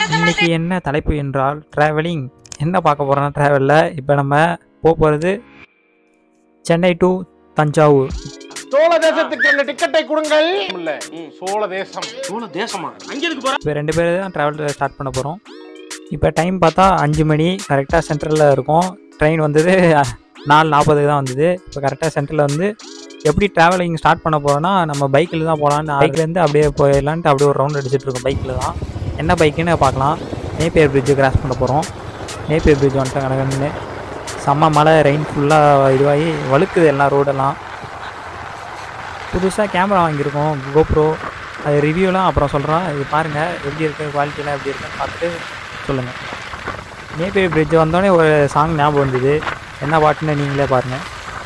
இன்னைக்கு என்ன தலைப்பு என்றால் ட்ராவலிங் என்ன பார்க்க போகிறோம்னா ட்ராவலில் இப்போ நம்ம போக போகிறது சென்னை டு தஞ்சாவூர் சோழ தேசத்துக்கு ரெண்டு டிக்கெட்டை கொடுங்கள் இல்ல சோழ தேசம் சோழ தேசமா அங்க எதுக்கு போற இப்போ ரெண்டு பேர் தான் ட்ராவல் ஸ்டார்ட் பண்ண போகிறோம் இப்போ டைம் பார்த்தா அஞ்சு மணி கரெக்டாக சென்ட்ரலில் இருக்கும் ட்ரெயின் வந்தது அஹ், நாலு நாற்பதுக்கு தான் வந்தது இப்போ கரெக்டாக சென்டரில் வந்து எப்படி ட்ராவலிங் ஸ்டார்ட் பண்ண போகிறோன்னா நம்ம பைக்கில் தான் போகலான்னு பைக்லேருந்து அப்படியே போயிடலான்ட்டு அப்படியே ஒரு ரவுண்ட் அடிச்சிட்டு இருக்கோம் பைக்கில் தான் என்ன பைக்குன்னு பார்க்கலாம் நேப்பியர் பிரிட்ஜு கிராஸ் பண்ண போகிறோம் நேப்பியர் பிரிட்ஜ் வந்துட்டு கணக்கன்னு செம்ம மழை ரெயின் ஃபுல்லாக இதுவாகி வழுக்குது எல்லாம் ரோடெல்லாம் புதுசாக கேமரா வாங்கியிருக்கோம் கோப்ரோ அது ரிவ்யூலாம் அப்புறம் சொல்கிறோம் இது பாருங்கள் எப்படி இருக்குது குவாலிட்டிலாம் எப்படி இருக்குன்னு பார்த்துட்டு சொல்லுங்கள் நேப்பியர் பிரிட்ஜ் வந்தோடனே ஒரு சாங் ஞாபகம் வந்தது என்ன பாட்டுன்னு நீங்களே பாருங்கள்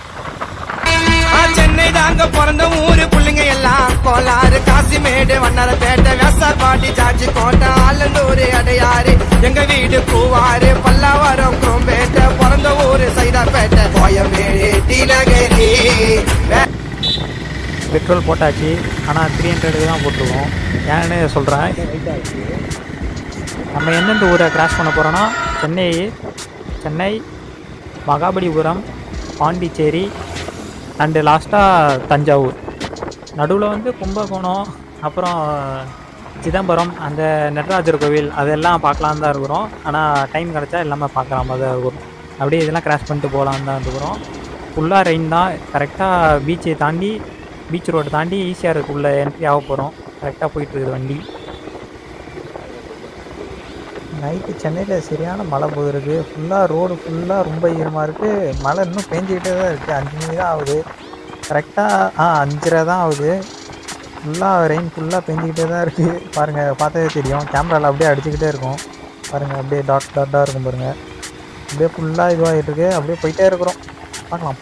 சென்னை தாங்க பிறந்த ஊரு புள்ளைங்க எல்லாம் கோலாறு காசிமேடு வண்ணரப்பேட்டை வேசார்பாடி ஜார்ஜி கோட்டை ஆலந்தூர் அடையாறு எங்க வீடு பூவாறு பல்லாவரம் குரோம்பேட்டை பிறந்த ஊரு சைதாப்பேட்டை கோயம்பேடு டி நகரி பெட்ரோல் போட்டாச்சு ஆனால் த்ரீ ஹண்ட்ரடுக்கு தான் போட்டிருக்கோம் ஏன்னு சொல்கிறேன் நம்ம எந்தெந்த ஊரை கிராஸ் பண்ண போகிறோன்னா சென்னை சென்னை மகாபலிபுரம் பாண்டிச்சேரி அண்டு லாஸ்ட்டாக தஞ்சாவூர் நடுவில் வந்து கும்பகோணம் அப்புறம் சிதம்பரம் அந்த நடராஜர் கோவில் அதெல்லாம் பார்க்கலாம் தான் இருக்கிறோம் ஆனால் டைம் கிடச்சா எல்லாமே பார்க்குற மாதிரி தான் இருக்கிறோம் அப்படியே இதெல்லாம் கிராஸ் பண்ணிட்டு போகலான்னு தான் இருக்கிறோம் ஃபுல்லாக ரெயின் தான் கரெக்டாக பீச்சை தாண்டி பீச் ரோடு தாண்டி ஈஸியாக இருக்குள்ள என்ட்ரி ஆக போகிறோம் கரெக்டாக போயிட்டுருக்குது வண்டி நைட்டு சென்னையில் சரியான மழை போயிருக்கு ஃபுல்லாக ரோடு ஃபுல்லாக ரொம்ப ஈரமாக இருக்குது மழை இன்னும் பேஞ்சிக்கிட்டே தான் இருக்குது அஞ்சு மணி தான் ஆகுது கரெக்டாக ஆ அஞ்சரை தான் ஆகுது ஃபுல்லாக ரெயின் ஃபுல்லாக பெஞ்சிக்கிட்டே தான் இருக்குது பாருங்கள் பார்த்தாவே தெரியும் கேமராவில் அப்படியே அடிச்சுக்கிட்டே இருக்கும் பாருங்கள் அப்படியே டாட் டாட்டாக இருக்கும் பாருங்கள் அப்படியே ஃபுல்லாக இதுவாகிட்டு இருக்கு அப்படியே போயிட்டே இருக்கிறோம் பார்க்கலாம்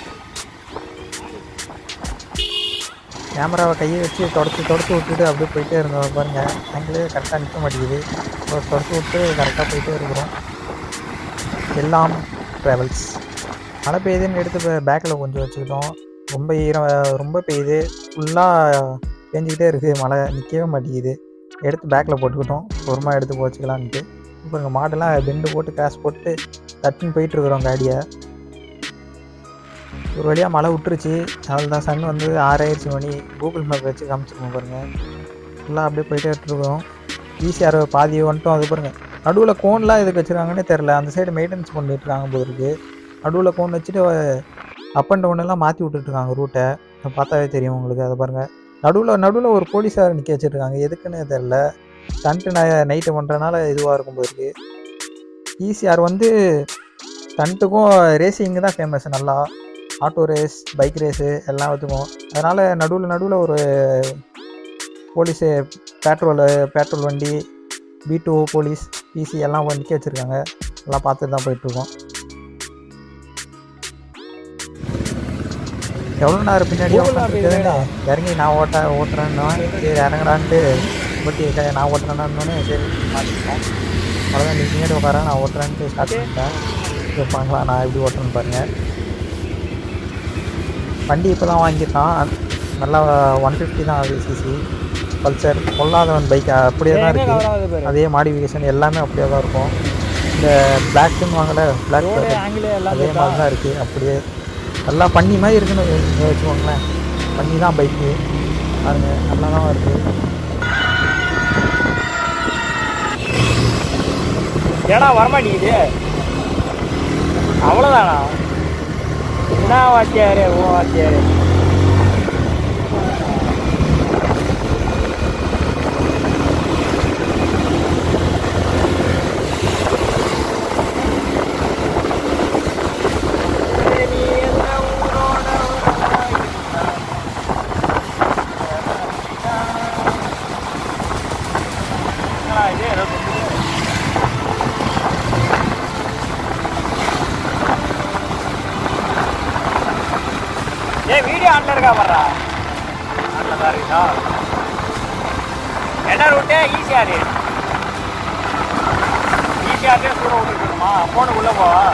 கேமராவை கையை வச்சு தொடச்சி தொடச்சி விட்டுட்டு அப்படியே போயிட்டே இருந்தோம் பாருங்கள் ஆங்கிலே கரெக்டாக நிற்க மாட்டேங்குது தொ- தொடச்சி விட்டு கரெக்டாக போயிட்டே இருக்கிறோம் எல்லாம் ட்ராவல்ஸ் மழை பெய்யுதுன்னு எடுத்து பேக்கில் கொஞ்சம் வச்சுக்கிட்டோம் ரொம்ப ஈரம் ரொம்ப பெய்யுது ஃபுல்லாக பேஞ்சிக்கிட்டே இருக்குது மழை நிற்கவே மாட்டேங்குது எடுத்து பேக்கில் போட்டுக்கிட்டோம் பொறுமையாக எடுத்து போச்சுக்கலான்ட்டு இப்போ எங்கள் மாடெல்லாம் பெண்டு போட்டு கிராஸ் போட்டு தட்டுன்னு போயிட்டுருக்குறோம் காடியை ஒரு வழியாக மழை விட்டுருச்சு அதில் தான் சன் வந்து ஆறாயிரச்சு மணி கூகுள் மேப் வச்சு காமிச்சிருக்கோம் பாருங்கள் ஃபுல்லாக அப்படியே போயிட்டே இருக்கோம் ஈஸியாக பாதி வந்துட்டோம் அது பாருங்கள் நடுவில் கோன்லாம் எதுக்கு வச்சுருக்காங்கன்னே தெரில அந்த சைடு மெயின்டெனன்ஸ் பண்ணிட்டு இருக்காங்க போல இருக்கு நடுவில் கோன் வச்சுட்டு அப் அண்ட் டவுன் எல்லாம் மாற்றி விட்டுட்ருக்காங்க ரூட்டை பார்த்தாவே தெரியும் உங்களுக்கு அதை பாருங்கள் நடுவில் நடுவில் ஒரு போலீஸார் நிற்க வச்சுருக்காங்க எதுக்குன்னு தெரில ஸ்டண்ட்டு நைட்டு பண்ணுறனால இதுவாக இருக்கும் போல இருக்கு ஈசிஆர் வந்து ஸ்டண்ட்டுக்கும் ரேசிங்கு தான் ஃபேமஸ் நல்லா ஆட்டோ ரேஸ் பைக் ரேஸு எல்லாம் வச்சுக்குவோம் அதனால் நடுவில் நடுவில் ஒரு போலீஸு பேட்ரோலு பேட்ரோல் வண்டி பி டூ போலீஸ் பிசி எல்லாம் நிற்க வச்சுருக்காங்க எல்லாம் பார்த்துட்டு தான் போயிட்டுருக்கோம் எவ்வளோ நேரம் பின்னாடி உட்காந்துருக்குதுன்னு இறங்கி நான் ஓட்ட ஓட்டுறேன்னா சரி இறங்குறான்ட்டு பட்டி நான் ஓட்டுறேன்னு சரி மாட்டிக்கிட்டோம் அவ்வளோதான் நீ பின்னாடி உட்கார நான் ஓட்டுறேன்ட்டு ஸ்டார்ட் பண்ணிட்டேன் இப்போ பார்க்கலாம் நான் எப்படி ஓட்டுறேன்னு பாருங்கள் வண்டி இப்போ தான் வாங்கியிருக்கான் நல்லா ஒன் ஃபிஃப்டி தான் ஆகுது சிசி பல்சர் பொல்லாதவன் பைக் அப்படியே தான் இருக்குது அதே மாடிஃபிகேஷன் எல்லாமே அப்படியே தான் இருக்கும் இந்த பிளாக்னு வாங்கல பிளாக் அதே மாதிரி தான் இருக்குது அப்படியே நல்லா பண்ணி மாதிரி இருக்குன்னு வச்சு- வச்சுக்கோங்களேன் பண்ணி தான் பைக்கு பாருங்க நல்லா தான் இருக்குது ஏடா வரமாட்டேங்குது அவ்வளோதானா என்ன வாத்தியாரு ஓ வாத்தியாரு இது ஏதோ சொல்லுது. ஏய் வீடியோ ஆன்ல இருக்கா வர்றா ஆன்ல தான் இருக்கா என்ன ரூட்டு ஈஸியாரு ஈஸியாரே கூட விட்டுருக்குமா ஃபோனுக்குள்ள போவா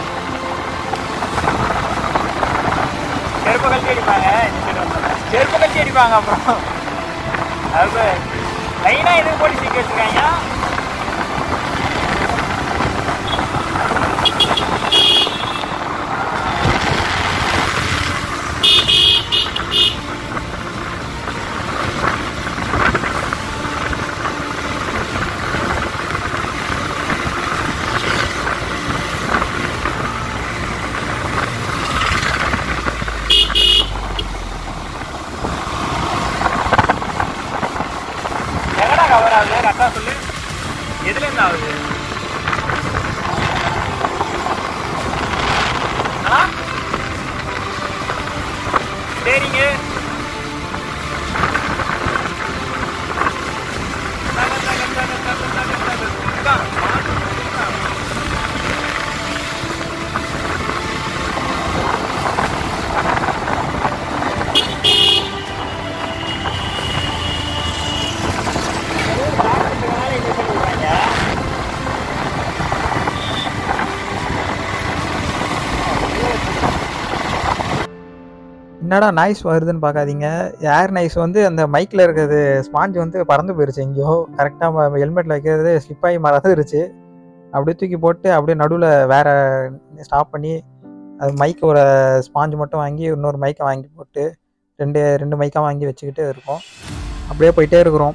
செருப்பு கழிச்சு அடிப்பாங்க இந்த side வந்தோடனே. செருப்பு கழிச்சு அடிப்பாங்க அப்புறம் அது லைனாக எதுவும் போலீஸ் நிற்க வச்சுருக்காங்க எதுல இருந்து ஆகுது ஆ? சரிங்க தக, தக, தக, தக, தக, தக. இந்தா, மாட்டு, இந்தா. என்னடா நாய்ஸ் வருதுன்னு பார்க்காதீங்க ஏர் நாய்ஸ் வந்து அந்த மைக்கில் இருக்கிறது ஸ்பாஞ்ச் வந்து பறந்து போயிருச்சு எங்கேயோ கரெக்டாக ஹெல்மெட்டில் வைக்கிறது ஸ்லிப் ஆகி மறந்துருச்சு அப்படியே தூக்கி போட்டு அப்படியே நடுவில் வேற ஸ்டாப் பண்ணி அது மைக் ஒரு ஸ்பாஞ்ச் மட்டும் வாங்கி இன்னொரு மைக்கை வாங்கி போட்டு ரெண்டு ரெண்டு மைக்காக வாங்கி வச்சுக்கிட்டு இருக்கோம் அப்படியே போயிட்டே இருக்கிறோம்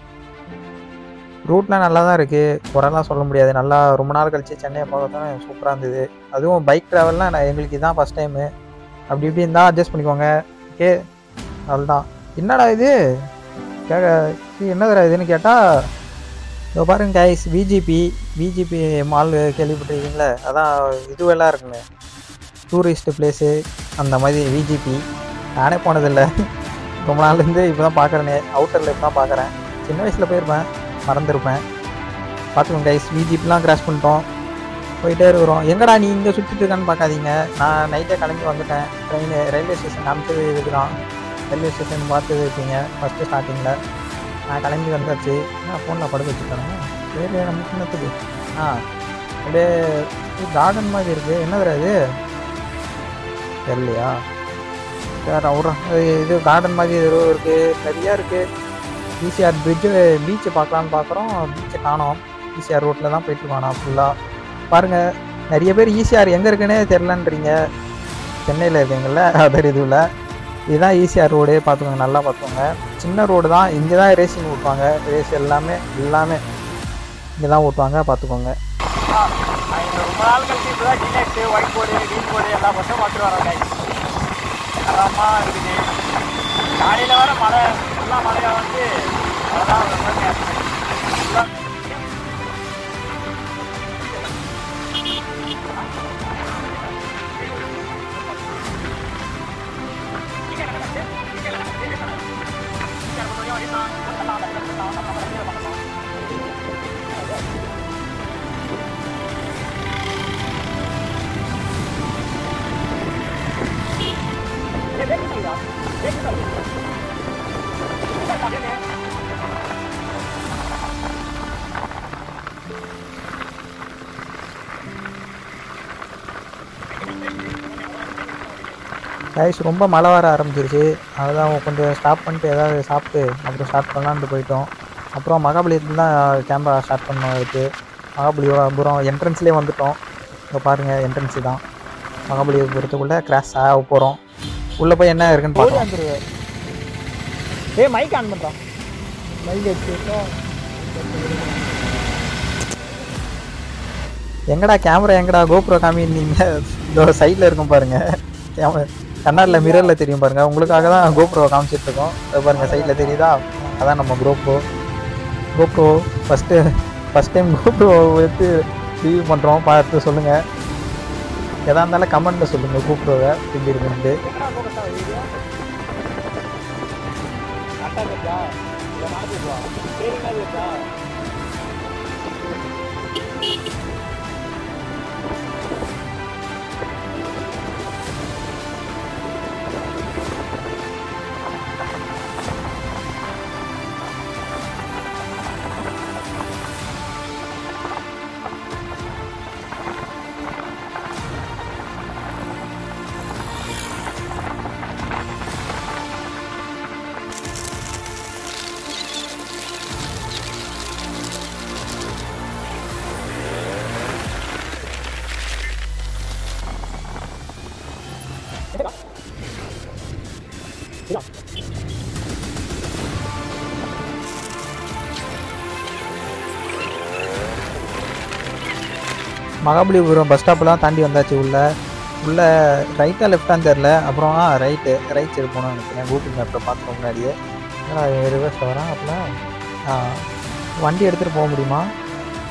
ரூட்லாம் நல்லா தான் இருக்குது குறைலாம் சொல்ல முடியாது நல்லா ரொம்ப நாள் கழிச்சு சென்னையை பார்க்கறதும் சூப்பராக இருந்தது அதுவும் பைக் ட்ராவல்லாம் நான் எங்களுக்கு இதான் ஃபஸ்ட் டைமு அப்படி இப்படி இருந்தால் அட்ஜஸ்ட் பண்ணிக்கோங்க ஓகே அவ்வளோதான் என்னடா இது கேட்க இது என்னதுடா இதுன்னு கேட்டால் இதோ பாருங்க கைஸ் விஜிபி விஜிபி மால் கேள்விப்பட்டிருக்கீங்களே அதான் இதுவெல்லாம் இருக்குங்க டூரிஸ்ட் பிளேஸு அந்த மாதிரி விஜிபி நானே போனதில்லை ரொம்ப நாள்லேருந்து இப்போ தான் பார்க்குறேனே அவுட்டரில் இப்போ தான் பார்க்குறேன் சின்ன வயசில் போயிருப்பேன் மறந்துருப்பேன் பார்த்துக்கோங்க கைஸ் விஜிபிலாம் கிராஸ் பண்ணிட்டோம் போயிட்டே இருக்கிறோம் எங்கடா நீ இங்கே சுற்றிட்டு இருக்கான்னு பார்க்காதீங்க நான் நைட்டே கிளம்பி வந்துட்டேன் ட்ரெயின் ரயில்வே ஸ்டேஷன் அனுப்பிச்சது இதுக்கு தான் ரயில்வே ஸ்டேஷன் பார்த்தது இருப்பீங்க ஃபஸ்ட்டு ஸ்டார்டிங்கில் நான் கிளம்பி வந்தாச்சு நான் ஃபோனில் படுக்க வச்சுருக்காங்க சரி நம்ம சின்னத்துக்கு ஆ அப்படியே கார்டன் மாதிரி இருக்குது என்னதுடா இது தெரியலையா சரி விட்றேன் இது கார்டன் மாதிரி ஏதோ இருக்குது நிறையா இருக்குது ஈசிஆர் பிரிட்ஜு பீச்சை பார்க்கலான்னு பார்க்குறோம் பீச்சை காணோம் ஈசிஆர் ரோட்டில் தான் போயிட்டுருக்கோம் நான் ஃபுல்லாக பாருங்கள் நிறைய பேர் ஈசிஆர் எங்கே இருக்குன்னே தெரிலன்றீங்க சென்னையில் இருக்கீங்கள அதர் இதுவில் இதுதான் ஈசிஆர் ரோடு பார்த்துக்கோங்க நல்லா பார்த்துக்கோங்க சின்ன ரோடு தான் இங்கே தான் ரேசிங் ஓட்டுவாங்க ரேஸ் எல்லாமே எல்லாமே இங்கே தான் ஓட்டுவாங்க பார்த்துக்கோங்க நான் இந்த ரொம்ப நாள் கழிச்சு இப்பதான் டினெக்ஸ் ஒயிட் போர்டு green போர்டு எல்லா பஸ்ஸும் பார்த்துட்டு வரேன் guys. தரமா இருக்குது காலையில் வர மழை ஃபுல்லாக மழையாக வந்து அதான் ரொம்ப நேரம். full-ஆ கைஸ் ரொம்ப மழை வர ஆரம்பிச்சிருச்சு அதுதான் கொஞ்சம் ஸ்டாப் பண்ணிட்டு ஏதாவது சாப்பிட்டு அப்புறம் ஸ்டார்ட் பண்ணலான்ட்டு போயிட்டோம் அப்புறம் மகாபலியத்தில் தான் கேமரா ஸ்டார்ட் பண்ணோம் இருக்கு மகாபலிபுரம் என்ட்ரன்ஸ்லேயே வந்துட்டோம் இப்போ பாருங்கள் என்ட்ரன்ஸு தான் மகாபலிபுரத்துக்குள்ளே கிராஸ் ஆக போகிறோம் உள்ளே போய் என்ன இருக்குன்னு பார்க்கலாம் ஏய் மைக் ஆன் பண்ணுறான் மைக் வச்சுட்டோம் எங்கடா கேமரா எங்கடா கோப்ரோ காமின்னீங்க இதோ சைடில் இருக்கும் பாருங்க கேமரா கண்ணாடியில் மிரரில் தெரியும் பாருங்க உங்களுக்காக தான் கோப்ரோ காமிச்சிட்டு இருக்கோம் இதோ பாருங்க சைடில் தெரியுதா அதான் நம்ம GoPro GoPro first first time GoPro எடுத்து ரிவ்யூ பண்ணுறோம் பார்த்து சொல்லுங்கள் எதா இருந்தாலும் கமெண்ட்டில் சொல்லுங்கள் கோப்ரோவை எப்படி இருக்குன்ட்டு எங்கடா போகட்டா வீடியோ கரெக்டாக இருக்கா இல்லை மாற்றிடுவா சரி மாதிரி இருக்கா மகாபலிபுரம் பஸ் ஸ்டாப்லாம் தாண்டி வந்தாச்சு உள்ள உள்ள ரைட்டா லெஃப்டான்னு தெரில அப்புறம் ஆ ரைட்டு ரைட் சைடு போகணும்னு நினைக்கிறேன் கூகுள் மேப்பில் பார்க்குற முன்னாடியே ஏன்னா ரிவர்ஸில் வரேன் அப்படின்னா ஆ வண்டி எடுத்துகிட்டு போக முடியுமா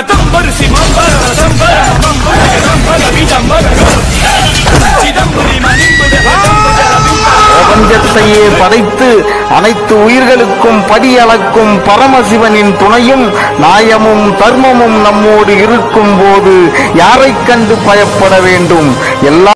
தம்பரிசி மம்பர சம்பர மம்பர ரம்பர விடம்பர சிதம்பரி மணிம்புட பிரபஞ்சத்தையே படைத்து அனைத்து உயிர்களுக்கும் படியளக்கும் பரமசிவனின் துணையும் நியாயமும் தர்மமும் நம்மோடு இருக்கும் போது யாரைக் கண்டு பயப்பட வேண்டும் எல்லா